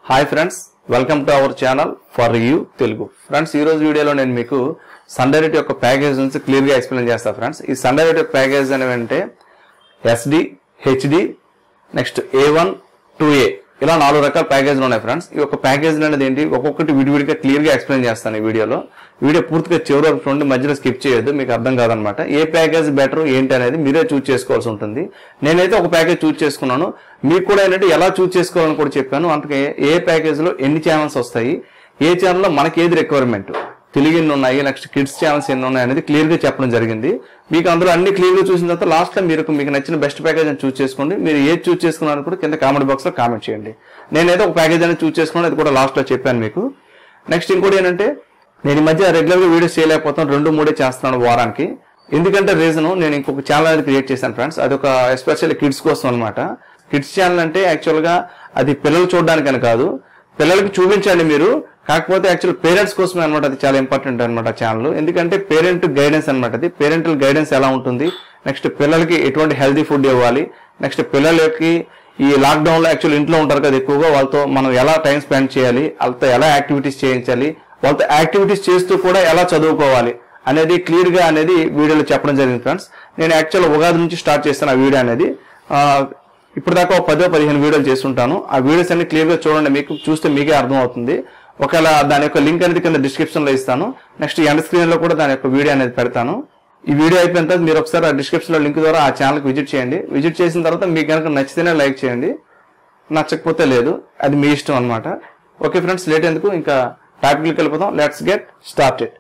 hi friends welcome to our channel for you Telugu friends ఈ రోజు వీడియోలో నేను మీకు సన్డైరెక్ట్ యొక్క ప్యాకేజ్ నుంచి క్లియర్ గా ఎక్స్ప్లెయిన్ చేస్తాను ఫ్రెండ్స్ ఈ సన్డైరెక్ట్ యొక్క ప్యాకేజ్ అనేవి అంటే SD HD next A one two A ఇలా నాలుగు రకాల ప్యాకేజీలు ఉన్నాయి ఫ్రెండ్స్ ఈ యొక్క ప్యాకేజ్ అనేది ఏంటి ఒక్కొక్కటి విడివిడిగా క్లియర్ గా ఎక్స్ప్లెయిన్ చేస్తాను ఈ వీడియోలో వీడియో పూర్తిగా చివరి వరకు చూడండి మధ్యలో స్కిప్ చేయొద్దు మీకు అర్థం కాదనమాట ఏ ప్యాకేజ్ బెటర్ ఏంటి అనేది మీరే చూస్ చేసుకోవాల్సి ఉంటుంది నేనైతే ఒక ప్యాకేజ్ చూస్ చేసుకున్నాను మీకు కూడా ఏంటంటే ఎలా చూస్ చేసుకోవాలని కూడా చెప్పాను అందుకే ఏ ప్యాకేజ్ లో ఎన్ని ఛానల్స్ వస్తాయి ఏ ఛానల్లో మనకి ఏది రిక్వైర్మెంట్ తెలుగు ఎన్ని ఉన్నాయి నెక్స్ట్ కిడ్స్ ఛానల్స్ ఎన్ని ఉన్నాయి అనేది క్లియర్ గా చెప్పడం జరిగింది మీకు అందులో అన్ని క్లియర్ గా చూసిన తర్వాత లాస్ట్ లో మీరు మీకు నచ్చిన బెస్ట్ ప్యాకేజ్ అని చూస్ చేసుకోండి మీరు ఏది చూస్ చేసుకున్నారో కూడా కింద కామెంట్ బాక్స్ లో కామెంట్ చేయండి నేనైతే ఒక ప్యాకేజ్ అనేది చూస్ చేసుకున్నాను అది కూడా లాస్ట్ లో చెప్పాను మీకు నెక్స్ట్ ఇంకోటి ఏంటంటే నేను ఈ మధ్య రెగ్యులర్ గా వీడియోస్ చేయలేకపోతాను రెండు మూడే చేస్తున్నాను వారానికి ఎందుకంటే రీజన్ నేను ఇంకొక ఛానల్ అనేది క్రియేట్ చేశాను ఫ్రెండ్స్ అది ఒక ఎస్పెషల్లీ కిడ్స్ కోసం అనమాట కిడ్స్ ఛానల్ అంటే యాక్చువల్ గా అది పిల్లలు చూడడానికని కాదు పిల్లలకి చూపించండి మీరు కాకపోతే యాక్చువల్ పేరెంట్స్ కోసమే అనమాట అది చాలా ఇంపార్టెంట్ అనమాట ఛానల్ ఎందుకంటే పేరెంట్ గైడెన్స్ అనమాట అది పేరెంటల్ గైడెన్స్ ఎలా ఉంటుంది నెక్స్ట్ పిల్లలకి ఎటువంటి హెల్దీ ఫుడ్ ఇవ్వాలి నెక్స్ట్ పిల్లలకి ఈ లాక్డౌన్ లో యాక్చువల్ ఇంట్లో ఉంటారు కదా ఎక్కువగా వాళ్ళతో మనం ఎలా టైం స్పెండ్ చేయాలి వాళ్ళతో ఎలా యాక్టివిటీస్ చేయించాలి వాళ్ళతో యాక్టివిటీస్ చేస్తూ కూడా ఎలా చదువుకోవాలి అనేది క్లియర్ గా అనేది వీడియోలో చెప్పడం జరిగింది ఫ్రెండ్స్ నేను యాక్చువల్ ఉగాది నుంచి స్టార్ట్ చేస్తాను ఆ వీడియో అనేది ఆ, ఇప్పుడు దాకా ఒక పదో పదిహేను వీడియోలు చేస్తుంటాను ఆ వీడియోస్ అన్ని క్లియర్ గా చూడండి మీకు చూస్తే మీకే అర్థం అవుతుంది ఒకవేళ దాని యొక్క లింక్ అనేది కింద డిస్క్రిప్షన్ లో ఇస్తాను నెక్స్ట్ ఎండ్ స్క్రీన్ లో కూడా దాని యొక్క వీడియో అనేది పెడతాను ఈ వీడియో అయిపోయిన తర్వాత మీరు ఒకసారి ఆ డిస్క్రిప్షన్ లో లింక్ ద్వారా ఆ ఛానల్ కి విజిట్ చేయండి విజిట్ చేసిన తర్వాత మీకు కనుక నచ్చితేనే లైక్ చేయండి నచ్చకపోతే లేదు అది మీ ఇష్టం అన్నమాట ఓకే ఫ్రెండ్స్ లేట్ ఎందుకు ఇంకా టాపిక్కి వెళ్ళిపోదాం let's get started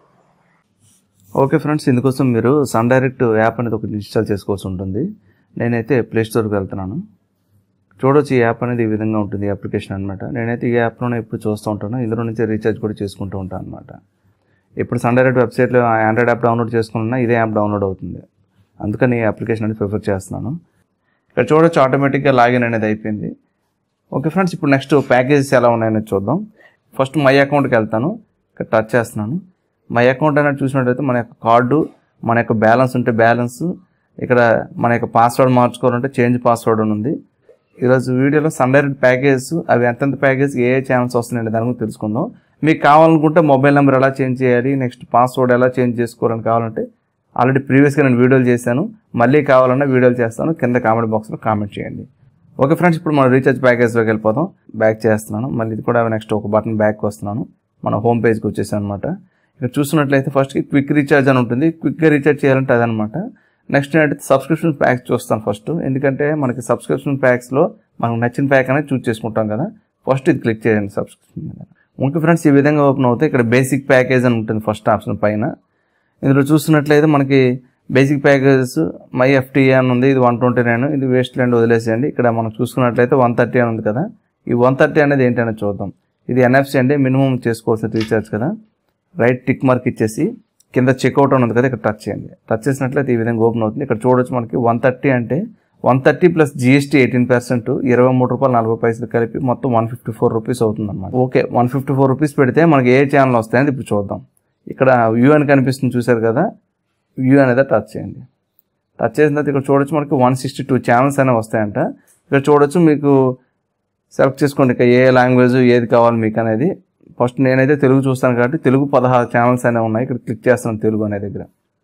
okay friends ఇందుకోసం మీరు సన్ డైరెక్ట్ యాప్ అనేది ఒకటి ఇన్స్టాల్ చేసుకోవాల్సి ఉంటుంది నేనైతే ప్లే స్టోర్కి వెళ్తున్నాను చూడొచ్చు ఈ యాప్ అనేది ఈ విధంగా ఉంటుంది ఈ అప్లికేషన్ అనమాట నేనైతే ఈ యాప్లోనే ఎప్పుడు చూస్తూ ఉంటాను ఇందులో నుంచి రీఛార్జ్ కూడా చేసుకుంటూ ఉంటాను అనమాట ఇప్పుడు సన్ డైరెక్ట్ వెబ్సైట్లో ఆండ్రాయిడ్ యాప్ డౌన్లోడ్ చేసుకున్నా ఇదే యాప్ డౌన్లోడ్ అవుతుంది అందుకని ఈ అప్లికేషన్ అనేది ప్రిఫర్ చేస్తున్నాను ఇక్కడ చూడొచ్చు ఆటోమేటిక్గా లాగిన్ అనేది అయిపోయింది ఓకే ఫ్రెండ్స్ ఇప్పుడు నెక్స్ట్ ప్యాకేజెస్ ఎలా ఉన్నాయనేది చూద్దాం ఫస్ట్ మై అకౌంట్కి వెళ్తాను ఇక్కడ టచ్ చేస్తున్నాను మై అకౌంట్ అనేది చూసినట్లయితే మన యొక్క కార్డు మన యొక్క బ్యాలెన్స్ ఉంటే బ్యాలెన్స్ ఇక్కడ మన యొక్క పాస్వర్డ్ మార్చుకోవాలంటే చేంజ్ పాస్వర్డ్ అని ఉంది ఈరోజు వీడియోలో సన్ డైరెక్ట్ ప్యాకేజెస్ అవి ఎంతెంత ప్యాకేజ్ ఏ ఏ ఛానల్స్ వస్తున్నాయండి దాని గురించి తెలుసుకుందాం మీకు కావాలనుకుంటే మొబైల్ నెంబర్ ఎలా చేంజ్ చేయాలి నెక్స్ట్ పాస్వర్డ్ ఎలా చేంజ్ చేసుకోవాలని కావాలంటే ఆల్రెడీ ప్రీవియస్గా నేను వీడియోలు చేశాను మళ్ళీ కావాలన్నా వీడియోలు చేస్తాను కింద కామెంట్ బాక్స్లో కామెంట్ చేయండి ఓకే ఫ్రెండ్స్ ఇప్పుడు మనం రీఛార్జ్ ప్యాకేజ్లోకి వెళ్ళిపోదాం బ్యాక్ చేస్తున్నాను మళ్ళీ ఇది కూడా నెక్స్ట్ ఒక బటన్ బ్యాక్ వస్తున్నాను మన హోమ్ పేజ్కి వచ్చేసాను అనమాట ఇక్కడ చూసినట్లయితే ఫస్ట్ క్విక్ రీఛార్జ్ అని ఉంటుంది క్విక్గా రీఛార్జ్ చేయాలంటే అదనమాట నెక్స్ట్ ఏంటంటే సబ్స్క్రిప్షన్ ప్యాక్స్ చూస్తాను ఫస్ట్ ఎందుకంటే మనకి సబ్స్క్రిప్షన్ ప్యాక్స్లో మనకు నచ్చిన ప్యాక్ అనేది చూస్ చేసుకుంటాం కదా ఫస్ట్ ఇది క్లిక్ చేయండి సబ్స్క్రిప్షన్ మీద ఓకే ఫ్రెండ్స్ ఈ విధంగా ఓపెన్ అవుతాయి ఇక్కడ బేసిక్ ప్యాకేజ్ అని ఉంటుంది ఫస్ట్ ఆప్షన్ పైన ఇందులో చూస్తున్నట్లయితే మనకి బేసిక్ ప్యాకేజెస్ మై ఎఫ్టీ అని ఉంది ఇది వన్ ట్వంటీ నైన్ ఇది వేస్ట్ ల్యాండ్ వదిలేసేయండి ఇక్కడ మనం చూసుకున్నట్లయితే వన్ థర్టీ అని ఉంది కదా ఈ వన్ థర్టీ అనేది ఏంటనేది చూద్దాం ఇది ఎన్ఎఫ్సి అండి మినిమం చేసుకోవాల్సిన రీఛార్జ్ కదా రైట్ టిక్ మార్క్ ఇచ్చేసి కింద చెక్అవుట్ అని ఉంది కదా ఇక్కడ టచ్ చేయండి టచ్ చేసినట్లయితే ఈ విధంగా ఓపెన్ అవుతుంది ఇక్కడ చూడొచ్చు మనకి వన్ థర్టీ అంటే one thirty plus GST eighteen percent ఇరవై మూడు రూపాయలు నలభై పైసలు కలిపి మొత్తం వన్ ఫిఫ్టీ ఫోర్ రూపీస్ అవుతుంది అనమాట okay one fifty four rupees పెడితే మనకి ఏ ఛానల్ వస్తాయని ఇప్పుడు చూద్దాం ఇక్కడ వ్యూ అని కనిపిస్తుంది చూసారు కదా వ్యూ అనేది టచ్ చేయండి టచ్ చేసిన తర్వాత ఇక్కడ చూడొచ్చు మనకి వన్ సిక్స్టీ టూ ఛానల్స్ అనేవి వస్తాయంట ఇక్కడ చూడొచ్చు మీకు సెలెక్ట్ చేసుకోండి ఇక ఏ లాంగ్వేజ్ ఏది కావాలి మీకు అనేది ఫస్ట్ నేనైతే తెలుగు చూస్తాను కాబట్టి తెలుగు పదహారు ఛానల్స్ అనేవి ఉన్నాయి ఇక్కడ క్లిక్ చేస్తున్నాను తెలుగు అనే దగ్గర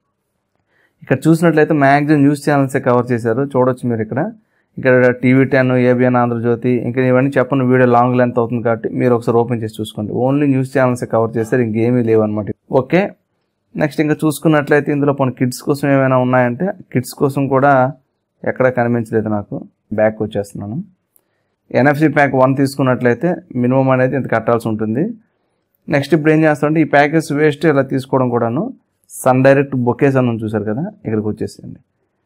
ఇక్కడ చూసినట్లయితే మ్యాక్సిమం న్యూస్ ఛానల్సే కవర్ చేశారు చూడొచ్చు మీరు ఇక్కడ ఇక్కడ టీవీ టెన్ ఏబిఎన్ ఆంధ్రజ్యోతి ఇంకా ఇవన్నీ చెప్పండి వీడియో లాంగ్ లెంత్ అవుతుంది కాబట్టి మీరు ఒకసారి ఓపెన్ చేసి చూసుకోండి ఓన్లీ న్యూస్ ఛానల్సే కవర్ చేశారు ఇంకేమీ లేవు అనమాట ఓకే నెక్స్ట్ ఇంకా చూసుకున్నట్లయితే ఇందులో కొన్ని కిడ్స్ కోసం ఏమైనా ఉన్నాయంటే కిడ్స్ కోసం కూడా ఎక్కడ కనిపించలేదు నాకు బ్యాక్ వచ్చేస్తున్నాను ఎన్ఎఫ్సి ప్యాక్ వన్ తీసుకున్నట్లయితే మినిమం అనేది ఇంత కట్టాల్సి ఉంటుంది నెక్స్ట్ ఇప్పుడు ఏం చేస్తామంటే ఈ ప్యాకేజ్ వేస్ట్ ఇలా తీసుకోవడం కూడాను సన్ డైరెక్ట్ బొకేస్ అని ఉంది చూసారు కదా ఇక్కడికి వచ్చేసేయండి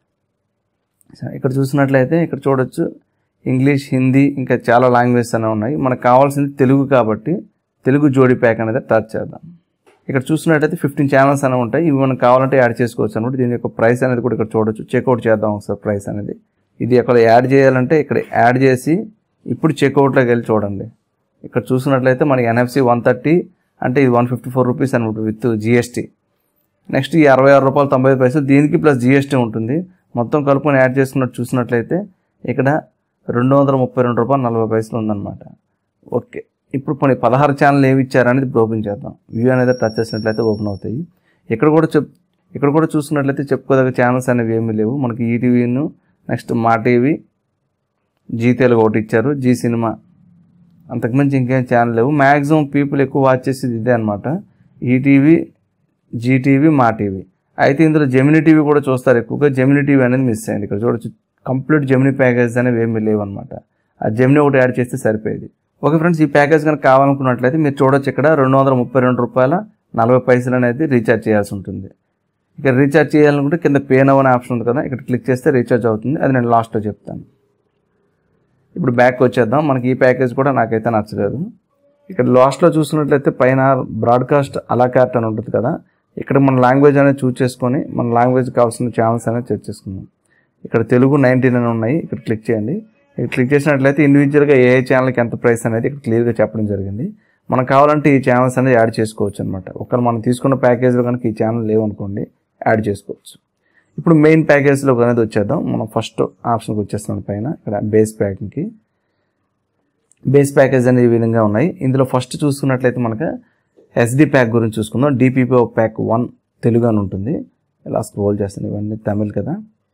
సరే, ఇక్కడ చూసినట్లయితే ఇక్కడ చూడొచ్చు ఇంగ్లీష్ హిందీ ఇంకా చాలా లాంగ్వేజెస్ అనేవి ఉన్నాయి మనకు కావాల్సింది తెలుగు కాబట్టి తెలుగు జోడీ ప్యాక్ అనేది టచ్ చేద్దాం ఇక్కడ చూసినట్లయితే ఫిఫ్టీన్ ఛానల్స్ అనేవి ఉంటాయి ఇవి మనకు కావాలంటే యాడ్ చేసుకోవచ్చు అనమాట దీని యొక్క ప్రైస్ అనేది కూడా ఇక్కడ చూడొచ్చు చెక్అవుట్ చేద్దాం ఒకసారి ప్రైస్ అనేది ఇది అక్కడ యాడ్ చేయాలంటే ఇక్కడ యాడ్ చేసి ఇప్పుడు చెక్అవుట్లోకి వెళ్ళి చూడండి ఇక్కడ చూసినట్లయితే మనకి ఎన్ఎఫ్సి వన్ థర్టీ అంటే ఇది వన్ ఫిఫ్టీ ఫోర్ రూపీస్ అనమాట విత్ జిఎస్టీ నెక్స్ట్ ఈ అరవై ఆరు రూపాయలు తొంభై ఐదు పైసలు దీనికి ప్లస్ జిఎస్టీ ఉంటుంది మొత్తం కలుపుకొని యాడ్ చేసుకున్నట్టు చూసినట్లయితే ఇక్కడ రెండు వందల ముప్పై రెండు రూపాయలు నలభై పైసలు ఉందన్నమాట ఓకే ఇప్పుడు కొన్ని పదహారు ఛానల్ ఏమి ఇచ్చారనేది ఇప్పుడు ఓపెన్ చేద్దాం వ్యూ అనేది టచ్ చేసినట్లయితే ఓపెన్ అవుతాయి ఇక్కడ కూడా చెప్ ఇక్కడ కూడా చూసుకున్నట్లయితే చెప్పుకోదగ్గ ఛానల్స్ అనేవి ఏమీ లేవు మనకి ఈటీవీను next Maa TV Zee Telugu ఒకటి ఇచ్చారు జీ సినిమా అంతకుమించి ఇంకేం ఛానల్ లేవు మ్యాక్సిమం పీపుల్ ఎక్కువ వాచ్ చేసేది ఇదే అనమాట ఈటీవీ జీటీవీ మా టీవీ అయితే ఇందులో జెమిని టీవీ కూడా చూస్తారు ఎక్కువగా జెమిని టీవీ అనేది మిస్ అయింది ఇక్కడ చూడొచ్చు కంప్లీట్ జెమిని ప్యాకేజ్ అనేవి ఏమీ లేవు అనమాట ఆ జెమిని ఒకటి యాడ్ చేస్తే సరిపోయేది ఓకే ఫ్రెండ్స్ ఈ ప్యాకేజ్ కనుక కావాలనుకున్నట్లయితే మీరు చూడొచ్చు ఇక్కడ రెండు వందల ముప్పై రెండు రూపాయల నలభై పైసలు అనేది రీఛార్జ్ చేయాల్సి ఉంటుంది ఇక్కడ రీఛార్జ్ చేయాలనుకుంటే కింద పే నవ్ అనే ఆప్షన్ ఉంది కదా ఇక్కడ క్లిక్ చేస్తే రీఛార్జ్ అవుతుంది అది నేను లాస్ట్లో చెప్తాను ఇప్పుడు బ్యాక్ వచ్చేద్దాం మనకి ఈ ప్యాకేజ్ కూడా నాకైతే నచ్చలేదు ఇక్కడ లాస్ట్లో చూసినట్లయితే పైన బ్రాడ్కాస్ట్ అలా కార్ట్ అని ఉంటుంది కదా ఇక్కడ మన లాంగ్వేజ్ అనేది చూస్ చేసుకొని మన లాంగ్వేజ్ కావాల్సిన ఛానల్స్ అనేది సెట్ చేసుకుందాం ఇక్కడ తెలుగు నైన్టీన్ అని ఉన్నాయి ఇక్కడ క్లిక్ చేయండి ఇక్కడ క్లిక్ చేసినట్లయితే ఇండివిజువల్గా ఏ ఛానల్కి ఎంత ప్రైస్ అనేది ఇక్కడ క్లియర్గా చెప్పడం జరిగింది మనకు కావాలంటే ఈ ఛానల్స్ అనేది యాడ్ చేసుకోవచ్చు అనమాట ఒకవేళ మనం తీసుకున్న ప్యాకేజ్లో కనుక ఈ ఛానల్ లేవనుకోండి యాడ్ చేసుకోవచ్చు ఇప్పుడు మెయిన్ ప్యాకేజ్లో అనేది వచ్చేద్దాం మనం ఫస్ట్ ఆప్షన్కి వచ్చేస్తున్నాం పైన ఇక్కడ బేస్ ప్యాకింగ్కి బేస్ ప్యాకేజ్ అనేది ఈ విధంగా ఉన్నాయి ఇందులో ఫస్ట్ చూసుకున్నట్లయితే మనకు ఎస్డి ప్యాక్ గురించి చూసుకుందాం డిపిపిఓ ప్యాక్ వన్ తెలుగు అని ఉంటుంది ఇలా స్క్రోల్ చేస్తాను ఇవన్నీ తమిళ్ కదా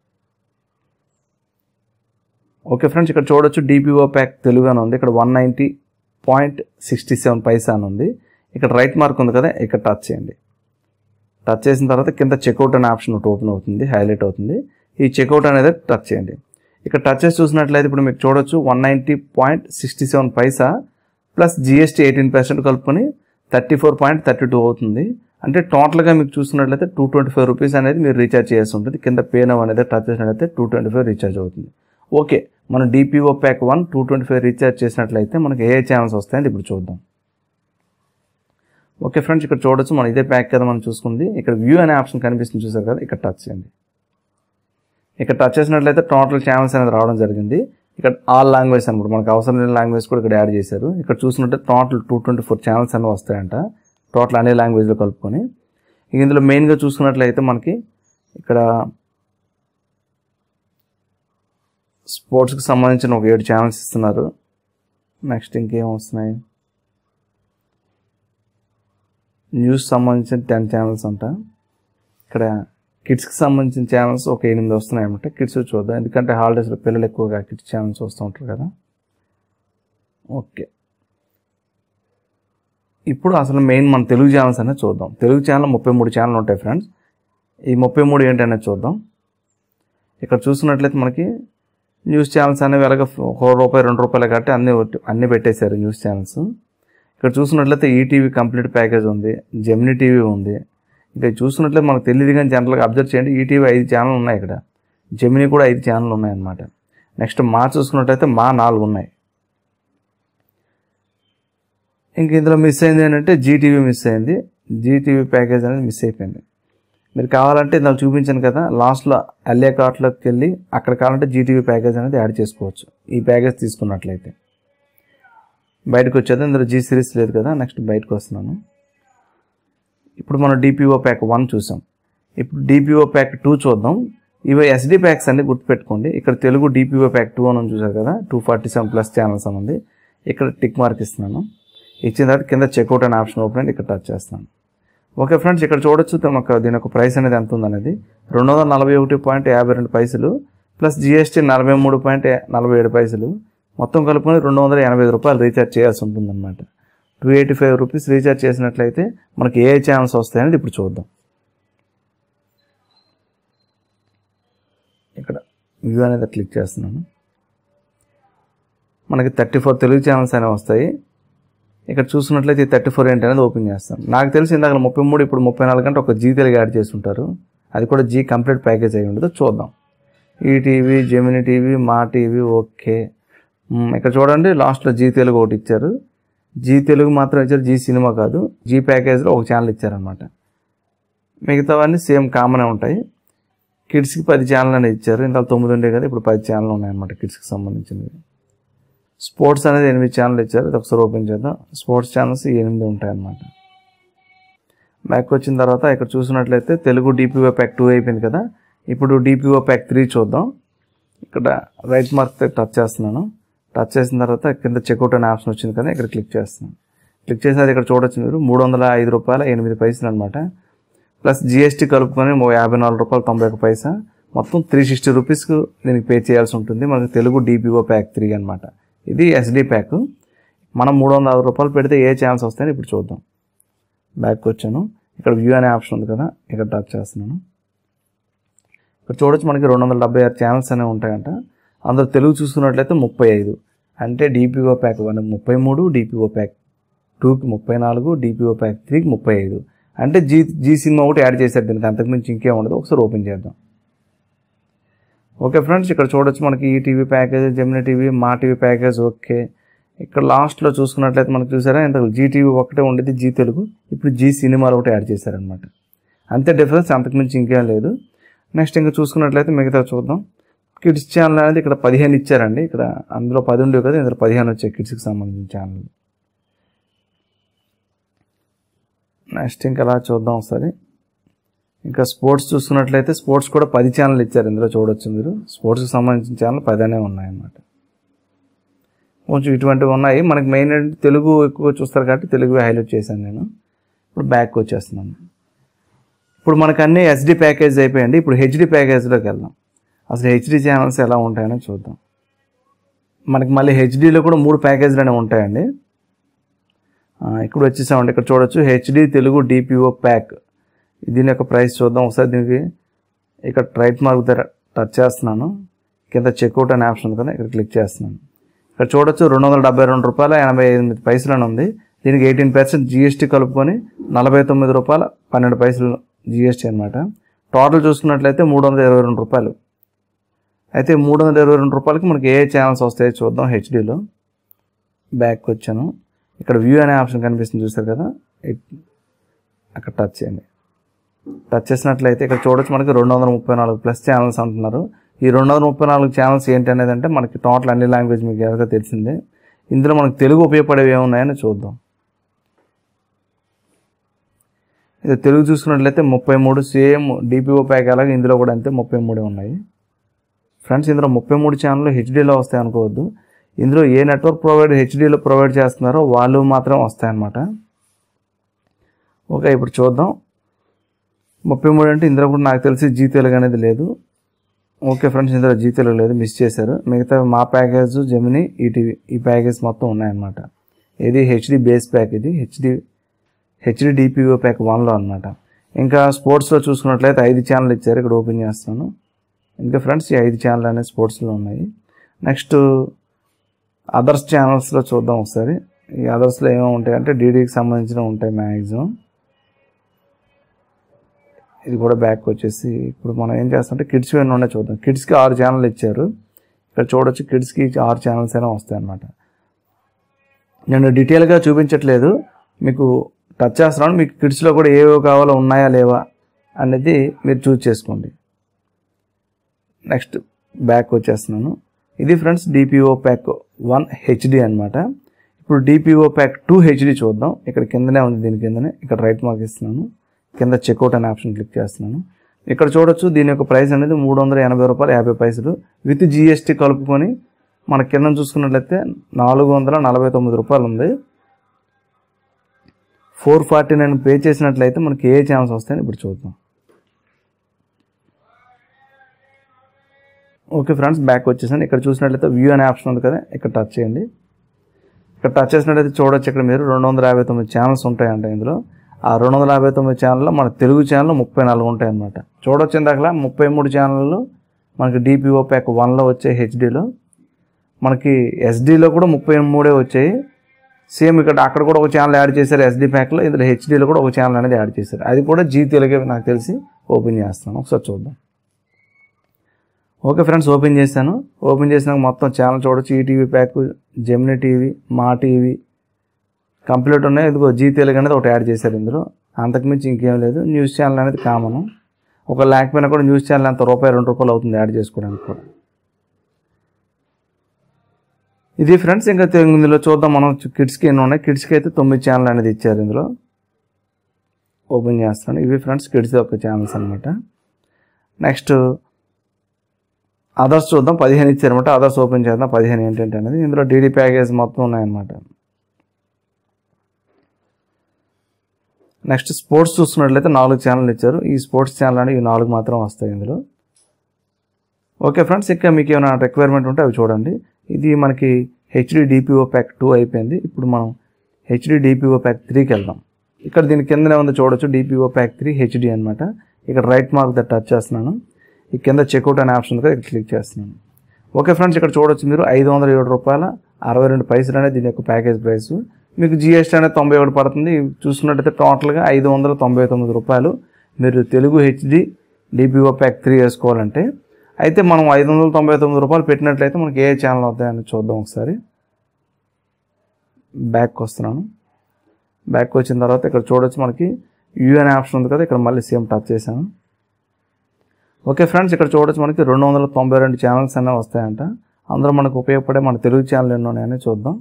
ఓకే ఫ్రెండ్స్ ఇక్కడ చూడొచ్చు డిపిఓ ప్యాక్ తెలుగు అని ఉంది ఇక్కడ one ninety point sixty seven paisa అని ఉంది ఇక్కడ రైట్ మార్క్ ఉంది కదా ఇక్కడ టచ్ చేయండి టచ్ చేసిన తర్వాత కింద చెక్అవుట్ అనే ఆప్షన్ ఒకటి ఓపెన్ అవుతుంది హైలైట్ అవుతుంది ఈ చెక్అవుట్ అనేది టచ్ చేయండి ఇక్కడ టచ్ చేసి చూసినట్లయితే ఇప్పుడు మీకు చూడొచ్చు one ninety point sixty seven paisa plus GST eighteen percent కలుపుకొని thirty four point thirty two అవుతుంది అంటే టోటల్గా మీకు చూసినట్లయితే టూ ట్వంటీ ఫైవ్ రూపీస్ అనేది మీరు రీఛార్జ్ చేయాల్సి ఉంటుంది కింద పే నవ్ అనేది టచ్ చేసినట్లయితే టూ ట్వంటీ ఫైవ్ రీఛార్జ్ అవుతుంది ఓకే మనం DPO pack one two twenty five recharge చేసినట్లయితే మనకి ఏ ఛానల్స్ వస్తాయని ఇప్పుడు చూద్దాం ఓకే ఫ్రెండ్స్ ఇక్కడ చూడొచ్చు మనం ఇదే ప్యాక్ కదా మనం చూసుకుంది ఇక్కడ వ్యూ అనే ఆప్షన్ కనిపిస్తుంది చూసారు కదా ఇక్కడ టచ్ చేయండి ఇక్కడ టచ్ చేసినట్లయితే టోటల్ ఛానల్స్ అనేది రావడం జరిగింది ఇక్కడ ఆల్ లాంగ్వేజ్ అనమాట మనకు అవసరం లేని లాంగ్వేజ్ కూడా ఇక్కడ యాడ్ చేశారు ఇక్కడ చూసినట్టే total two twenty four channels అనేవి వస్తాయంట టోటల్ అనే లాంగ్వేజ్లో కలుపుకొని ఇక ఇందులో మెయిన్గా చూసుకున్నట్లయితే మనకి ఇక్కడ స్పోర్ట్స్కి సంబంధించిన ఒక ఏడు ఛానల్స్ ఇస్తున్నారు నెక్స్ట్ ఇంకేం వస్తున్నాయి న్యూస్ సంబంధించిన టెన్ ఛానల్స్ అంట ఇక్కడ కిడ్స్కి సంబంధించిన ఛానల్స్ ఒక ఎనిమిది వస్తున్నాయి అనమాట కిడ్స్ చూద్దాం ఎందుకంటే హాలిడేస్లో పిల్లలు ఎక్కువగా కిడ్స్ ఛానల్స్ వస్తూ ఉంటారు కదా ఓకే ఇప్పుడు అసలు మెయిన్ మన తెలుగు ఛానల్స్ అనేది చూద్దాం తెలుగు ఛానల్ ముప్పై మూడు ఛానల్ ఉంటాయి ఫ్రెండ్స్ ఈ ముప్పై మూడు ఏంటనేది చూద్దాం ఇక్కడ చూసినట్లయితే మనకి న్యూస్ ఛానల్స్ అనేవి ఎలాగ ఒక రూపాయి రెండు రూపాయలు కాబట్టి అన్ని ఒట్టి- అన్ని పెట్టేశారు న్యూస్ ఛానల్స్ ఇక్కడ చూసినట్లయితే ఈటీవీ కంప్లీట్ ప్యాకేజ్ ఉంది జెమినీ టీవీ ఉంది ఇంకా చూసినట్లయితే మనకు తెలియదు కానీ జనరల్గా అబ్జర్వ్ చేయండి ఈటీవీ ఐదు ఛానల్ ఉన్నాయి ఇక్కడ జెమినీ కూడా ఐదు ఛానల్ ఉన్నాయి అన్నమాట నెక్స్ట్ మా చూసుకున్నట్లయితే మా నాలుగు ఉన్నాయి ఇంక ఇందులో మిస్ అయింది ఏంటంటే జీటీవీ మిస్ అయింది జీటీవీ ప్యాకేజ్ అనేది మిస్ అయిపోయింది మీరు కావాలంటే ఇందులో చూపించాను కదా లాస్ట్లో ఎల్ఏ కార్ట్లోకి వెళ్ళి అక్కడ కావాలంటే జీటీవీ ప్యాకేజ్ అనేది యాడ్ చేసుకోవచ్చు ఈ ప్యాకేజ్ తీసుకున్నట్లయితే బయటకు వచ్చేది ఇందులో జీ సిరీస్ లేదు కదా నెక్స్ట్ బయటకు వస్తున్నాను ఇప్పుడు మనం డిపిఓ ప్యాక్ వన్ చూసాం ఇప్పుడు డిపిఓ ప్యాక్ టూ చూద్దాం ఇవి ఎస్డి ప్యాక్స్ అన్ని గుర్తుపెట్టుకోండి ఇక్కడ తెలుగు డిపిఓ ప్యాక్ టూ అని చూసారు కదా two forty seven plus channels అని ఉంది ఇక్కడ టిక్ మార్క్ ఇస్తున్నాను ఇచ్చిన తర్వాత కింద చెక్అవుట్ అనే ఆప్షన్ ఓపెన్ అయ్యి ఇక్కడ టచ్ చేస్తాను ఓకే ఫ్రెండ్స్ ఇక్కడ చూడొచ్చు తమకు దీని యొక్క ప్రైస్ అనేది ఎంత ఉందనేది రెండు వందల నలభై ఒకటి పాయింట్ యాభై రెండు పైసలు ప్లస్ జిఎస్టీ నలభై మూడు పాయింట్ నలభై ఏడు పైసలు మొత్తం కలుపుకొని రెండు వందల ఎనభై ఐదు రూపాయలు రీఛార్జ్ చేయాల్సి ఉంటుందన్నమాట two eighty five rupees recharge చేసినట్లయితే మనకి ఏ ఛానల్స్ వస్తాయనేది ఇప్పుడు చూద్దాం ఇక్కడ వ్యూ అనేది క్లిక్ చేస్తున్నాను మనకి థర్టీ ఫోర్ తెలుగు ఛానల్స్ అనేవి వస్తాయి ఇక్కడ చూసినట్లయితే థర్టీ ఫోర్ ఏంటి అనేది ఓపెన్ చేస్తాను నాకు తెలిసి ఇందాక ముప్పై మూడు ఇప్పుడు ముప్పై నాలుగు గంటలు ఒక జీ తెలుగు యాడ్ చేసి ఉంటారు అది కూడా జీ కంప్లీట్ ప్యాకేజ్ అయి ఉండదు చూద్దాం E TV Gemini TV Maa TV okay మ్, ఇక్కడ చూడండి లాస్ట్లో జీ తెలుగు ఒకటి ఇచ్చారు జీ తెలుగు మాత్రం ఇచ్చారు జీ సినిమా కాదు జీ ప్యాకేజ్లో ఒక ఛానల్ ఇచ్చారనమాట మిగతావన్నీ సేమ్ కామనే ఉంటాయి కిడ్స్కి పది ఛానల్ అనేది ఇచ్చారు ఇంత తొమ్మిది ఉండే కదా ఇప్పుడు పది ఛానల్ ఉన్నాయన్నమాట కిడ్స్కి సంబంధించినవి స్పోర్ట్స్ అనేది ఎనిమిది ఛానల్ ఇచ్చారు ఇది ఒకసారి ఓపెన్ చేద్దాం స్పోర్ట్స్ ఛానల్స్ ఈ ఎనిమిది ఉంటాయి అన్నమాట బ్యాక్ వచ్చిన తర్వాత ఇక్కడ చూసినట్లయితే తెలుగు డిపిఓ ప్యాక్ టూ అయిపోయింది కదా ఇప్పుడు డిపిఓ ప్యాక్ త్రీ చూద్దాం ఇక్కడ రైట్ మార్క్ టచ్ చేస్తున్నాను టచ్ చేసిన తర్వాత కింద చెక్అవుట్ అనే ఆప్షన్ వచ్చింది కదా ఇక్కడ క్లిక్ చేస్తున్నాను క్లిక్ చేసిన ఇక్కడ చూడొచ్చు మీరు మూడు వందల ఐదు రూపాయల ఎనిమిది పైసలు అనమాట ప్లస్ జిఎస్టీ కలుపుకొని ఓ యాభై నాలుగు రూపాయలు తొంభై ఒక పైసా మొత్తం త్రీ సిక్స్టీ రూపీస్కి దీనికి పే చేయాల్సి ఉంటుంది మనకి తెలుగు డిపిఓ ప్యాక్ త్రీ అనమాట ఇది ఎస్డి ప్యాక్ మనం మూడు వందల అరవై రూపాయలు పెడితే ఏ ఛాన్స్ వస్తాయని ఇప్పుడు చూద్దాం బ్యాక్ వచ్చాను ఇక్కడ వ్యూ అనే ఆప్షన్ ఉంది కదా ఇక్కడ టచ్ చేస్తున్నాను ఇక్కడ చూడొచ్చు మనకి రెండు వందల డెబ్బై ఆరు ఛానల్స్ అనేవి ఉంటాయంట అందులో తెలుగు చూసుకున్నట్లయితే ముప్పై ఐదు అంటే డిపిఓ ప్యాక్ వన్ ముప్పై మూడు డిపిఓ ప్యాక్ టూకి ముప్పై నాలుగు డిపిఓ ప్యాక్ త్రీకి ముప్పై ఐదు అంటే జీ జీ సినిమా ఒకటి యాడ్ చేశారు దీనికి అంతకుమించి ఇంకేం ఉండదు ఒకసారి ఓపెన్ చేద్దాం ఓకే ఫ్రెండ్స్ ఇక్కడ చూడొచ్చు మనకి E TV package Gemini TV Maa TV package okay ఇక్కడ లాస్ట్లో చూసుకున్నట్లయితే మనకు చూసారా ఇంత జీ టీవీ ఒకటే ఉండేది జీ తెలుగు ఇప్పుడు జీ సినిమాలు ఒకటి యాడ్ చేశారనమాట అంతే డిఫరెన్స్ అంతకుమించి ఇంకేం లేదు నెక్స్ట్ ఇంకా చూసుకున్నట్లయితే మిగతా చూద్దాం కిడ్స్ ఛానల్ అనేది ఇక్కడ పదిహేను ఇచ్చారండి ఇక్కడ అందులో పది ఉండేవి కదా ఇందులో పదిహేను వచ్చాయి కిడ్స్కి సంబంధించిన ఛానల్ నెక్స్ట్ ఇంకా అలా చూద్దాం ఒకసారి ఇంకా స్పోర్ట్స్ చూసుకున్నట్లయితే స్పోర్ట్స్ కూడా పది ఛానల్ ఇచ్చారు ఇందులో చూడొచ్చు మీరు స్పోర్ట్స్కి సంబంధించిన ఛానల్ పదనే ఉన్నాయన్నమాట కొంచెం ఇటువంటివి ఉన్నాయి మనకి మెయిన్ ఏంటంటే తెలుగు ఎక్కువ చూస్తారు కాబట్టి తెలుగు హైలైట్ చేశాను నేను ఇప్పుడు బ్యాక్ వచ్చేస్తున్నాను ఇప్పుడు మనకు అన్ని ఎస్డి ప్యాకేజ్ అయిపోయండి ఇప్పుడు హెచ్డి ప్యాకేజ్లోకి వెళ్దాం అసలు హెచ్డి ఛానల్స్ ఎలా ఉంటాయని చూద్దాం మనకి మళ్ళీ హెచ్డిలో కూడా మూడు ప్యాకేజీలు అనేవి ఉంటాయండి ఆ, ఇక్కడ వచ్చేసామండి ఇక్కడ చూడొచ్చు హెచ్డి తెలుగు డిపిఓ ప్యాక్ దీని యొక్క ప్రైస్ చూద్దాం ఒకసారి దీనికి ఇక్కడ రైట్ మార్క్ దగ్గర టచ్ చేస్తున్నాను కింద చెక్అవుట్ అనే ఆప్షన్ ఉంది కదా ఇక్కడ క్లిక్ చేస్తున్నాను ఇక్కడ చూడొచ్చు రెండు వందల డెబ్బై రెండు రూపాయల ఎనభై ఎనిమిది పైసలు అని ఉంది దీనికి ఎయిటీన్ పర్సెంట్ జిఎస్టీ కలుపుకొని నలభై తొమ్మిది రూపాయల పన్నెండు పైసలు జిఎస్టీ అనమాట టోటల్ చూసుకున్నట్లయితే మూడు వందల ఇరవై రెండు రూపాయలు అయితే మూడు వందల ఇరవై రెండు రూపాయలకి మనకి ఏ ఛానల్స్ వస్తాయో చూద్దాం హెచ్డీలో బ్యాక్ వచ్చాను ఇక్కడ వ్యూ అనే ఆప్షన్ కనిపిస్తుంది చూసారు కదా ఇట్- అక్కడ టచ్ చేయండి టచ్ చేసినట్లయితే ఇక్కడ చూడొచ్చు మనకి రెండు వందల ముప్పై నాలుగు ప్లస్ ఛానల్స్ అంటున్నారు ఈ రెండు వందల ముప్పై నాలుగు ఛానల్స్ ఏంటి అనేది అంటే మనకి టోటల్ అన్ని లాంగ్వేజ్ మీకు ఎవరికో తెలిసిందే ఇందులో మనకి తెలుగు ఉపయోగపడేవి ఏమున్నాయని చూద్దాం ఇది తెలుగు చూసుకున్నట్లయితే ముప్పై మూడు సేమ్ డిపిఓ ప్యాక్ అలాగే ఇందులో కూడా అంతే ముప్పై మూడే ఉన్నాయి ఫ్రెండ్స్ ఇందులో ముప్పై మూడు ఛానల్ హెచ్డీలో వస్తాయి అనుకోవద్దు ఇందులో ఏ నెట్వర్క్ ప్రొవైడర్ హెచ్డీలో ప్రొవైడ్ చేస్తున్నారో వాళ్ళు మాత్రం వస్తాయన్నమాట ఓకే ఇప్పుడు చూద్దాం ముప్పై మూడు అంటే ఇందులో కూడా నాకు తెలిసి జీ తెలుగు అనేది లేదు ఓకే ఫ్రెండ్స్ ఇందులో జీ తెలుగు లేదు మిస్ చేశారు మిగతా మా ప్యాకేజ్ జెమిని ఈటీవీ ఈ ప్యాకేజ్ మొత్తం ఉన్నాయన్నమాట ఇది హెచ్డి బేస్ ప్యాక్ ఇది హెచ్డి హెచ్డి డిపిఓ ప్యాక్ వన్లో అనమాట ఇంకా స్పోర్ట్స్లో చూసుకున్నట్లయితే ఐదు ఛానల్ ఇచ్చారు ఇక్కడ ఓపెన్ చేస్తాను ఇంకా ఫ్రెండ్స్ ఈ ఐదు ఛానల్ అనేవి స్పోర్ట్స్లో ఉన్నాయి నెక్స్ట్ అదర్స్ ఛానల్స్లో చూద్దాం ఒకసారి ఈ అదర్స్లో ఏమేమి ఉంటాయి అంటే డీడీకి సంబంధించినవి ఉంటాయి మ్యాక్సిమం ఇది కూడా బ్యాక్ వచ్చేసి ఇప్పుడు మనం ఏం చేస్తామంటే కిడ్స్ ఎన్ని ఉన్నాయి చూద్దాం కిడ్స్కి ఆరు ఛానల్ ఇచ్చారు ఇక్కడ చూడొచ్చు కిడ్స్కి ఆరు ఛానల్స్ అయినా వస్తాయి అన్నమాట నేను డీటెయిల్గా చూపించట్లేదు మీకు టచ్ చేస్తున్నాను మీకు కిడ్స్లో కూడా ఏవో కావాలో ఉన్నాయా లేవా అనేది మీరు చూస్ చేసుకోండి నెక్స్ట్ బ్యాక్ వచ్చేస్తున్నాను ఇది friends DPO pack one HD అనమాట ఇప్పుడు డిపిఓ ప్యాక్ టూ హెచ్డి చూద్దాం ఇక్కడ కిందనే ఉంది దీని కిందనే ఇక్కడ రైట్ మార్క్ ఇస్తున్నాను కింద చెక్అవుట్ అనే ఆప్షన్ క్లిక్ చేస్తున్నాను ఇక్కడ చూడొచ్చు దీని యొక్క ప్రైస్ అనేది మూడు వందల ఎనభై రూపాయలు యాభై పైసలు విత్ జిఎస్టీ కలుపుకొని మన కింద చూసుకున్నట్లయితే నాలుగు వందల నలభై తొమ్మిది రూపాయలు ఉంది ఫోర్ ఫార్టీ నైన్ పే చేసినట్లయితే మనకి ఏ ఛాన్స్ వస్తాయని ఇప్పుడు చూద్దాం ఓకే ఫ్రెండ్స్ బ్యాక్ వచ్చేసాను ఇక్కడ చూసినట్లయితే వ్యూ అనే ఆప్షన్ ఉంది కదా ఇక్కడ టచ్ చేయండి ఇక్కడ టచ్ చేసినట్లయితే చూడొచ్చు ఇక్కడ మీరు రెండు వందల యాభై తొమ్మిది ఛానల్స్ ఉంటాయంట ఇందులో ఆ రెండు వందల యాభై తొమ్మిది ఛానల్లో మన తెలుగు ఛానల్ ముప్పై నాలుగు ఉంటాయి అన్నమాట చూడొచ్చు ఇందాక ముప్పై మూడు ఛానళ్ళు మనకి డిపిఓ ప్యాక్ వన్లో వచ్చే హెచ్డీలో మనకి ఎస్డీలో కూడా ముప్పై మూడే వచ్చాయి సేమ్ ఇక్కడ అక్కడ కూడా ఒక ఛానల్ యాడ్ చేశారు ఎస్డి ప్యాక్లో ఇందులో హెచ్డీలో కూడా ఒక ఛానల్ అనేది యాడ్ చేశారు అది కూడా జీ తెలుగే నాకు తెలిసి ఓపెన్ చేస్తాను ఒకసారి చూద్దాం ఓకే ఫ్రెండ్స్ ఓపెన్ చేశాను ఓపెన్ చేసినాక మొత్తం ఛానల్ చూడొచ్చు ETV pack Gemini TV Maa TV complete ఉన్నాయి ఇదిగో జీ తెలుగు అనేది ఒకటి యాడ్ చేశారు ఇందులో అంతకుమించి ఇంకేం లేదు న్యూస్ ఛానల్ అనేది కామన్ ఒక లేకపోయినా కూడా న్యూస్ ఛానల్ అంత రూపాయి రెండు రూపాయలు అవుతుంది యాడ్ చేసుకోవడానికి కూడా ఇది ఫ్రెండ్స్ ఇంకా తె- ఇందులో చూద్దాం మనం కిడ్స్కి ఎన్ని ఉన్నాయి కిడ్స్కి అయితే తొమ్మిది ఛానల్ అనేది ఇచ్చారు ఇందులో ఓపెన్ చేస్తాను ఇవి ఫ్రెండ్స్ కిడ్స్ యొక్క ఛానల్స్ అనమాట నెక్స్ట్ అదర్స్ చూద్దాం పదిహేను ఇచ్చారనమాట అదర్స్ ఓపెన్ చేద్దాం పదిహేను ఏంటంటే అనేది ఇందులో డీడీ ప్యాకేజ్ మొత్తం ఉన్నాయన్నమాట నెక్స్ట్ స్పోర్ట్స్ చూసుకున్నట్లయితే నాలుగు ఛానల్ ఇచ్చారు ఈ స్పోర్ట్స్ ఛానల్ అనేవి ఈ నాలుగు మాత్రం వస్తాయి ఇందులో ఓకే ఫ్రెండ్స్ ఇంకా మీకు ఏమైనా రిక్వైర్మెంట్ ఉంటే అవి చూడండి ఇది మనకి హెచ్డి డిపిఓ ప్యాక్ టూ అయిపోయింది ఇప్పుడు మనం హెచ్డి డిపిఓ ప్యాక్ త్రీకి వెళ్దాం ఇక్కడ దీని కిందనే ఉంది చూడొచ్చు డిపిఓ ప్యాక్ త్రీ హెచ్డి అనమాట ఇక్కడ రైట్ మార్క్ ద టచ్ చేస్తున్నాను ఈ కింద చెక్అవుట్ అనే ఆప్షన్ ఉంది కదా ఇక్కడ క్లిక్ చేస్తున్నాను ఓకే ఫ్రెండ్స్ ఇక్కడ చూడొచ్చు మీరు ఐదు వందల ఏడు రూపాయల అరవై రెండు పైసలు అనేది దీని యొక్క ప్యాకేజ్ ప్రైస్ మీకు జిఎస్టీ అనేది తొంభై ఒకటి పడుతుంది చూసుకున్నట్టయితే టోటల్గా ఐదు వందల తొంభై తొమ్మిది రూపాయలు మీరు Telugu HD DPO pack three వేసుకోవాలంటే అయితే మనం ఐదు వందల తొంభై తొమ్మిది రూపాయలు పెట్టినట్లయితే మనకి ఏ ఛానల్ అవుతాయని చూద్దాం ఒకసారి బ్యాక్ వస్తున్నాను బ్యాక్ వచ్చిన తర్వాత ఇక్కడ చూడొచ్చు మనకి యూ అనే ఆప్షన్ ఉంది కదా ఇక్కడ మళ్ళీ సేమ్ టచ్ చేశాను ఓకే ఫ్రెండ్స్ ఇక్కడ చూడొచ్చు మనకి రెండు వందల తొంభై రెండు ఛానల్స్ అనేవి వస్తాయంట అందులో మనకు ఉపయోగపడే మన తెలుగు ఛానల్ ఎన్నో ఉన్నాయని చూద్దాం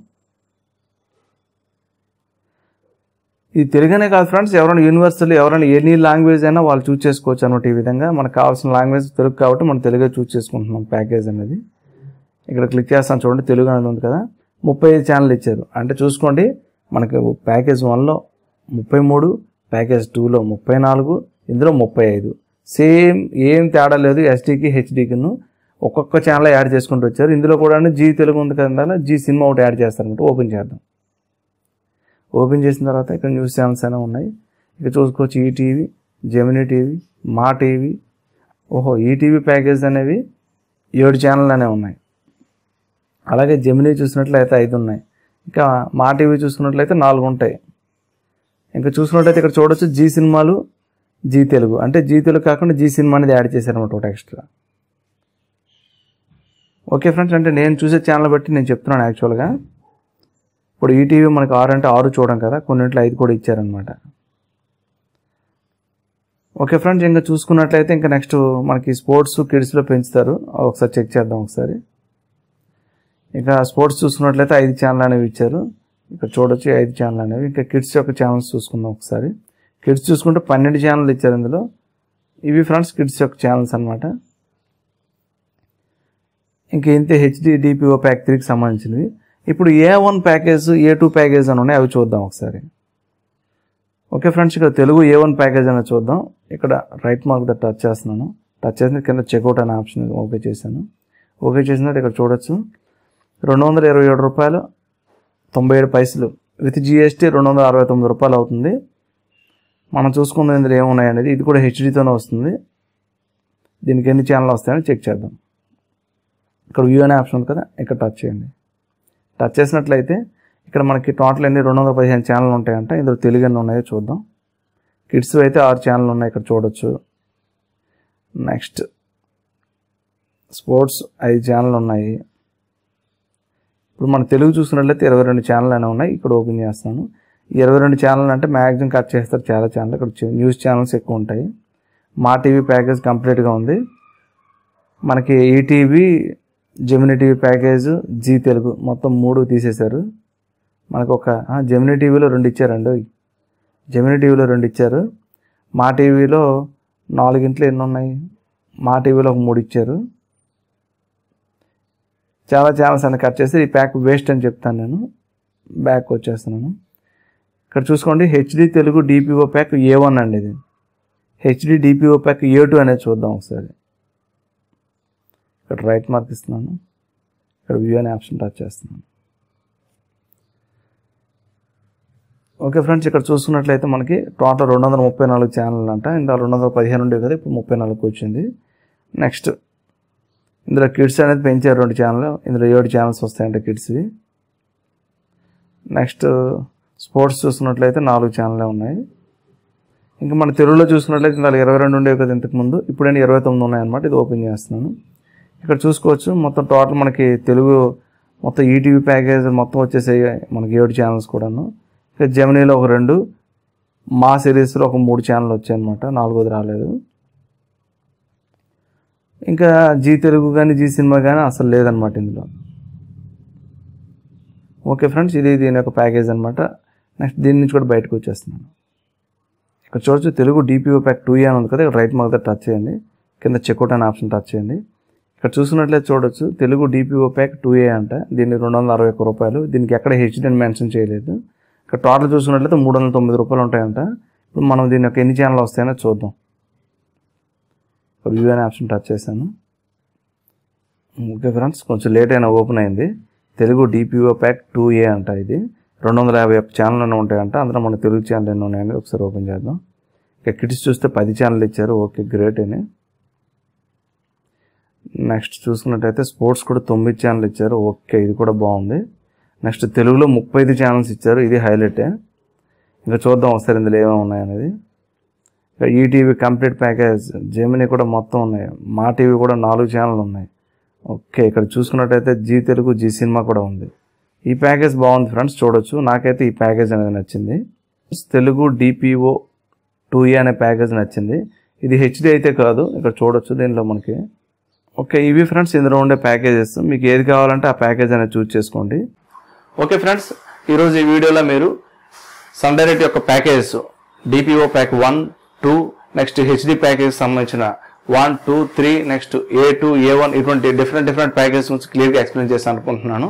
ఈ తెలుగునే కాదు ఫ్రెండ్స్ ఎవరైనా యూనివర్సిటీలో ఎవరైనా ఎనీ లాంగ్వేజ్ అయినా వాళ్ళు చూస్ చేసుకోవచ్చు అనమాట ఈ విధంగా మనకు కావాల్సిన లాంగ్వేజ్ తెలుగు కాబట్టి మనం తెలుగే చూస్ చేసుకుంటున్నాం ప్యాకేజ్ అనేది ఇక్కడ క్లిక్ చేస్తాను చూడండి తెలుగు అనేది ఉంది కదా ముప్పై ఐదు ఛానల్ ఇచ్చారు అంటే చూసుకోండి మనకి ప్యాకేజ్ వన్లో ముప్పై మూడు ప్యాకేజ్ టూలో ముప్పై నాలుగు ఇందులో ముప్పై ఐదు సేమ్ ఏం తేడా లేదు ఎస్టీకి హెచ్డీకిను ఒక్కొక్క ఛానల్ యాడ్ చేసుకుంటూ వచ్చారు ఇందులో కూడా జీ తెలుగు ఉంది కదా జీ సినిమా ఒకటి యాడ్ చేస్తారనమాట ఓపెన్ చేద్దాం ఓపెన్ చేసిన తర్వాత ఇక్కడ న్యూస్ ఛానల్స్ అనేవి ఉన్నాయి ఇక్కడ చూసుకోవచ్చు ETV Gemini TV Maa TV ఓహో ఈటీవీ ప్యాకేజ్ అనేవి ఏడు ఛానల్ అనేవి ఉన్నాయి అలాగే జెమినీ చూసినట్లయితే ఐదు ఉన్నాయి ఇంకా మా టీవీ చూసుకున్నట్లయితే నాలుగు ఉంటాయి ఇంకా చూసుకున్నట్లయితే ఇక్కడ చూడొచ్చు జీ సినిమాలు జీ తెలుగు అంటే జీ తెలుగు కాకుండా జీ సినిమా అనేది యాడ్ చేశారన్నమాట ఒకటి ఎక్స్ట్రా ఓకే ఫ్రెండ్స్ అంటే నేను చూసే ఛానల్ బట్టి నేను చెప్తున్నాను యాక్చువల్గా ఇప్పుడు ఈటీవీ మనకి ఆరు అంటే ఆరు చూడడం కదా కొన్నింట్లో ఐదు కూడా ఇచ్చారనమాట ఓకే ఫ్రెండ్స్ ఇంకా చూసుకున్నట్లయితే ఇంకా నెక్స్ట్ మనకి స్పోర్ట్స్ కిడ్స్లో పెంచుతారు ఒకసారి చెక్ చేద్దాం ఒకసారి ఇంకా స్పోర్ట్స్ చూసుకున్నట్లయితే ఐదు ఛానల్ అనేవి ఇచ్చారు ఇక్కడ చూడొచ్చు ఐదు ఛానల్ అనేవి ఇంకా కిడ్స్ యొక్క ఛానల్స్ చూసుకుందాం ఒకసారి కిడ్స్ చూసుకుంటే పన్నెండు ఛానల్ ఇచ్చారు ఇందులో ఇవి ఫ్రెండ్స్ కిడ్స్ యొక్క ఛానల్స్ అనమాట ఇంకా ఇంతే హెచ్డి డిపిఓ ప్యాక్ త్రీకి సంబంధించినవి ఇప్పుడు A one package A two package అని ఉన్నాయి అవి చూద్దాం ఒకసారి ఓకే ఫ్రెండ్స్ ఇక్కడ తెలుగు ఏ వన్ ప్యాకేజ్ అనేది చూద్దాం ఇక్కడ రైట్ మార్క్ ద టచ్ చేస్తున్నాను టచ్ చేసిన కింద చెక్అవుట్ అనే ఆప్షన్ ఓకే చేశాను ఓకే చేసిన తర్వాత ఇక్కడ చూడొచ్చు రెండు వందల ఇరవై ఏడు రూపాయలు తొంభై ఏడు పైసలు విత్ జిఎస్టీ రెండు వందల అరవై తొమ్మిది రూపాయలు అవుతుంది మనం చూసుకుందాం ఇందులో ఏమున్నాయి అనేది ఇది కూడా హెచ్డీతోనే వస్తుంది దీనికి ఎన్ని ఛానల్ వస్తాయని చెక్ చేద్దాం ఇక్కడ వ్యూ అనే ఆప్షన్ ఉంది కదా ఇక్కడ టచ్ చేయండి టచ్ చేసినట్లయితే ఇక్కడ మనకి టోటల్ ఎన్ని రెండు వందల పదిహేను ఛానల్ ఉంటాయంట ఇందులో తెలుగు ఎన్ని ఉన్నాయో చూద్దాం కిడ్స్ అయితే ఆరు ఛానల్ ఉన్నాయి ఇక్కడ చూడొచ్చు నెక్స్ట్ స్పోర్ట్స్ ఐదు ఛానల్ ఉన్నాయి ఇప్పుడు మన తెలుగు చూసుకున్నట్లయితే ఇరవై రెండు ఛానల్ అనేవి ఉన్నాయి ఇక్కడ ఓపెన్ చేస్తాను ఈ ఇరవై రెండు ఛానల్ అంటే మ్యాక్సిమం కట్ చేస్తారు చాలా ఛానల్ ఇక్కడ చి- న్యూస్ ఛానల్స్ ఎక్కువ ఉంటాయి మా టీవీ ప్యాకేజ్ కంప్లీట్గా ఉంది మనకి ETV Gemini TV package Zee Telugu మొత్తం మూడు తీసేశారు మనకు ఒక ఆ, జెమినీ టీవీలో రెండు ఇచ్చారండి జెమినీ టీవీలో రెండు ఇచ్చారు మా టీవీలో నాలుగింట్లో ఎన్ని ఉన్నాయి మా టీవీలో ఒక మూడు ఇచ్చారు చాలా ఛానల్స్ అన్ని కట్ చేసి ఈ ప్యాక్ వేస్ట్ అని చెప్తాను నేను బ్యాక్ వచ్చేస్తున్నాను ఇక్కడ చూసుకోండి HD Telugu DPO pack A one అండి ఇది HD DPO pack A two అనేది చూద్దాం ఒకసారి ఇక్కడ రైట్ మార్క్ ఇస్తున్నాను ఇక్కడ వ్యూ అనే ఆప్షన్ టచ్ చేస్తున్నాను ఓకే ఫ్రెండ్స్ ఇక్కడ చూసుకున్నట్లయితే మనకి టోటల్ రెండు వందల ముప్పై నాలుగు ఛానల్ అంట ఇందులో రెండు వందల పదిహేను ఉండేవి కదా ఇప్పుడు ముప్పై నాలుగు వచ్చింది నెక్స్ట్ ఇందులో కిడ్స్ అనేది పెంచారు రెండు ఛానల్ ఇందులో ఏడు ఛానల్స్ వస్తాయంట కిడ్స్వి నెక్స్ట్ స్పోర్ట్స్ చూసుకున్నట్లయితే నాలుగు ఛానల్లే ఉన్నాయి ఇంకా మన తెలుగులో చూసుకున్నట్లయితే ఇందులో ఇరవై రెండు ఉండేవి కదా ఇంతకు ముందు ఇప్పుడైనా ఇరవై తొమ్మిది ఉన్నాయన్నమాట ఇది ఓపెన్ చేస్తున్నాను ఇక్కడ చూసుకోవచ్చు మొత్తం టోటల్ మనకి తెలుగు మొత్తం ఈటీవీ ప్యాకేజ్ మొత్తం వచ్చేసాయి మనకి ఏడు ఛానల్స్ కూడాను ఇక జెమినీలో ఒక రెండు మా సిరీస్లో ఒక మూడు ఛానల్ వచ్చాయన్నమాట నాలుగోది రాలేదు ఇంకా జీ తెలుగు కానీ జీ సినిమా కానీ అసలు లేదనమాట ఇందులో ఓకే ఫ్రెండ్స్ ఇది దీని యొక్క ప్యాకేజ్ అనమాట నెక్స్ట్ దీని నుంచి కూడా బయటకు వచ్చేస్తున్నాను ఇక్కడ చూడొచ్చు తెలుగు డిపిఓ ప్యాక్ టూ అని ఉంది కదా ఇక్కడ రైట్ మార్క్ టచ్ చేయండి కింద చెక్అవుట్ అనే ఆప్షన్ టచ్ చేయండి ఇక్కడ చూసినట్లయితే చూడొచ్చు Telugu DPO pack two A అంట దీన్ని రెండు వందల అరవై ఒక్క రూపాయలు దీనికి ఎక్కడ హెచ్డి అని మెన్షన్ చేయలేదు ఇక్కడ టోటల్ చూసుకున్నట్లయితే మూడు వందల తొమ్మిది రూపాయలు ఉంటాయంట ఇప్పుడు మనం దీని యొక్క ఎన్ని ఛానల్ వస్తాయో చూద్దాం వ్యూ అనే ఆప్షన్ టచ్ చేశాను ఓకే ఫ్రెండ్స్ కొంచెం లేట్ అయినా ఓపెన్ అయింది Telugu DPO pack two A అంట ఇది రెండు వందల యాభై ఒక్క ఛానల్ అన్నీ ఉంటాయంట అందులో మన తెలుగు ఛానల్ ఎన్ని ఉన్నాయండి ఒకసారి ఓపెన్ చేద్దాం ఇక కిడ్స్ చూస్తే పది ఛానల్ ఇచ్చారు ఓకే గ్రేట్ అని నెక్స్ట్ చూసుకున్నట్టయితే స్పోర్ట్స్ కూడా తొమ్మిది ఛానల్ ఇచ్చారు ఓకే ఇది కూడా బాగుంది నెక్స్ట్ తెలుగులో ముప్పై ఐదు ఛానల్స్ ఇచ్చారు ఇది హైలైటే ఇంకా చూద్దాం ఒకసారి ఇందులో ఏమేమి ఉన్నాయనేది ఇక ఈటీవీ కంప్లీట్ ప్యాకేజ్ జెమినీ కూడా మొత్తం ఉన్నాయి మా టీవీ కూడా నాలుగు ఛానల్ ఉన్నాయి ఓకే ఇక్కడ చూసుకున్నట్టయితే జీ తెలుగు జీ సినిమా కూడా ఉంది ఈ ప్యాకేజ్ బాగుంది ఫ్రెండ్స్ చూడొచ్చు నాకైతే ఈ ప్యాకేజ్ అనేది నచ్చింది తెలుగు డిపిఓ టూ ఏ అనే ప్యాకేజ్ నచ్చింది ఇది హెచ్డి అయితే కాదు ఇక్కడ చూడొచ్చు దీనిలో మనకి ఓకే ఇవి ఫ్రెండ్స్ ఇందులో ఉండే ప్యాకేజెస్ మీకు ఏది కావాలంటే ఆ ప్యాకేజ్ అనేది చూస్ చేసుకోండి ఓకే ఫ్రెండ్స్ ఈరోజు ఈ వీడియోలో మీరు సన్ డైరెక్ట్ యొక్క packages DPO pack one two next HD package సంబంధించిన one two three next A two A one ఇటువంటి డిఫరెంట్ డిఫరెంట్ ప్యాకేజ్ గురించి క్లియర్గా ఎక్స్ప్లెయిన్ చేస్తాను అనుకుంటున్నాను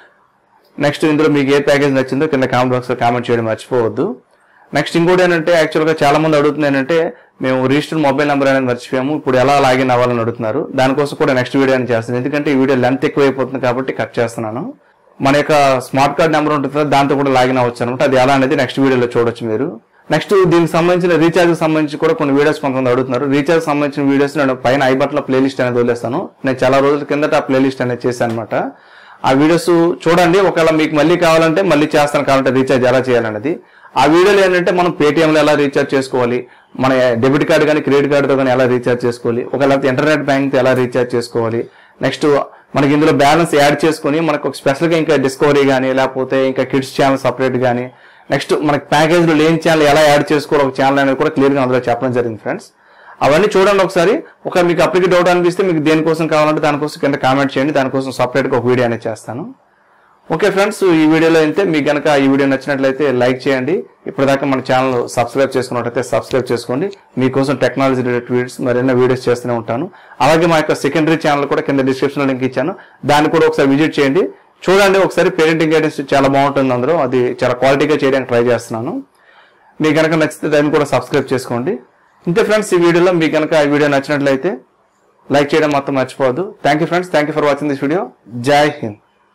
నెక్స్ట్ ఇందులో మీకు ఏ ప్యాకేజ్ నచ్చిందో కింద కామెంట్ బాక్స్లో కామెంట్ చేయడం మర్చిపోవద్దు నెక్స్ట్ ఇంకోటి ఏంటంటే యాక్చువల్గా చాలా మంది అడుగుతుంది ఏంటంటే మేము రిజిస్టర్ మొబైల్ నెంబర్ అనేది మర్చిపోయాము ఇప్పుడు ఎలా లాగిన్ అవ్వాలని అడుగుతున్నారు దానికోసం కూడా నెక్స్ట్ వీడియో అని చేస్తాను ఎందుకంటే ఈ వీడియో లెంత్ ఎక్కువైపోతుంది కాబట్టి కట్ చేస్తున్నాను మన యొక్క స్మార్ట్ కార్డ్ నెంబర్ ఉంటుంది కదా, దాంతో కూడా లాగిన్ అవ్వచ్చు అనమాట అది ఎలా అనేది నెక్స్ట్ వీడియోలో చూడొచ్చు మీరు నెక్స్ట్ దీనికి సంబంధించిన రీఛార్జ్ సంబంధించి కూడా కొన్ని వీడియోస్ కొంతమంది అడుగుతున్నారు రీఛార్జ్ సంబంధించిన వీడియోస్ నేను పైన ఐ బట్ల ప్లేలిస్ట్ అనేది వదిలేస్తాను నేను చాలా రోజుల కిందట ఆ ప్లేలిస్ట్ అనేది చేశాను అనమాట ఆ వీడియోస్ చూడండి ఒకవేళ మీకు మళ్ళీ కావాలంటే మళ్ళీ చేస్తాను కావాలంటే రీఛార్జ్ ఎలా చేయాలనేది ఆ వీడియోలో ఏంటంటే మనం పేటిఎంలో ఎలా రీఛార్జ్ చేసుకోవాలి మన డెబిట్ కార్డు కానీ క్రెడిట్ కార్డుతో కానీ ఎలా రీఛార్జ్ చేసుకోవాలి ఒకవేళ ఇంటర్నెట్ బ్యాంక్ ఎలా రీఛార్జ్ చేసుకోవాలి నెక్స్ట్ మనకి ఇందులో బ్యాలెన్స్ యాడ్ చేసుకొని మనకు ఒక స్పెషల్గా ఇంకా డిస్కవరీ కానీ లేకపోతే ఇంకా కిడ్స్ ఛానల్ సపరేట్ కానీ నెక్స్ట్ మనకి ప్యాకేజ్లో లేని ఛానల్ ఎలా యాడ్ చేసుకోవాలి ఒక ఛానల్ అనేది కూడా క్లియర్గా అందులో చెప్పడం జరిగింది ఫ్రెండ్స్ అవన్నీ చూడండి ఒకసారి ఒక మీకు అప్పటికి డౌట్ అనిపిస్తే మీకు దేనికోసం కావాలంటే దానికోసం కింద కామెంట్ చేయండి దానికోసం సపరేట్గా ఒక వీడియో అనేది చేస్తాను ఓకే ఫ్రెండ్స్ ఈ వీడియోలో అయితే మీకు కనుక ఈ వీడియో నచ్చినట్లయితే లైక్ చేయండి ఇప్పటిదాకా మన ఛానల్ సబ్స్క్రైబ్ చేసుకున్నట్లయితే సబ్స్క్రైబ్ చేసుకోండి మీకోసం టెక్నాలజీ రిలేటెడ్ వీడియోస్ మరెన్నో వీడియోస్ చేస్తూనే ఉంటాను అలాగే మా యొక్క సెకండరీ ఛానల్ కూడా కింద డిస్క్రిప్షన్ లింక్ ఇచ్చాను దాన్ని కూడా ఒకసారి విజిట్ చేయండి చూడండి ఒకసారి పేరెంటింగ్ గైడెన్స్ చాలా బాగుంటుంది అందులో అది చాలా క్వాలిటీగా చేయడానికి ట్రై చేస్తున్నాను మీకు కనుక నచ్చితే దాన్ని కూడా సబ్స్క్రైబ్ చేసుకోండి ఇంతే ఫ్రెండ్స్ ఈ వీడియోలో మీకు కనుక ఈ వీడియో నచ్చినట్లయితే లైక్ చేయడం మొత్తం మర్చిపోవద్దు thank you friends thank you for watching this video Jai Hind